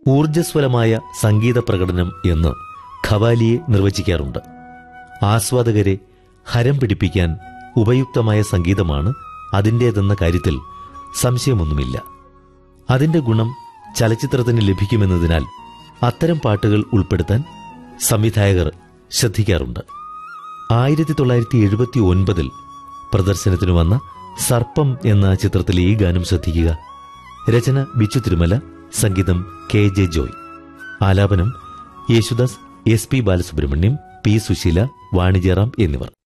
ഊർജ്ജസ്വലമായ സംഗീത പ്രകടനം എന്ന് ഖവാലിയെ നിർവചിക്കാറുണ്ട് ആസ്വാദകരെ ഹരം പിടിപ്പിക്കാൻ ഉപയുക്തമായ സംഗീതമാണ് അതിൻ്റേതെന്ന കാര്യത്തിൽ സംശയമൊന്നുമില്ല അതിന്റെ ഗുണം ചലച്ചിത്രത്തിന് ലഭിക്കുമെന്നതിനാൽ അത്തരം പാട്ടുകൾ ഉൾപ്പെടുത്താൻ സംവിധായകർ ശ്രദ്ധിക്കാറുണ്ട് ആയിരത്തി തൊള്ളായിരത്തി എഴുപത്തി ഒൻപതിൽ പ്രദർശനത്തിന് വന്ന സർപ്പം എന്ന ചിത്രത്തിലെ ഈ ഗാനം ശ്രദ്ധിക്കുക രചന ബിച്ചു തിരുമല സംഗീതം കെ ജെ ജോയ് ആലാപനം Yesudas S P Balasubrahmanyam P Susheela Vanijayaram എന്നിവർ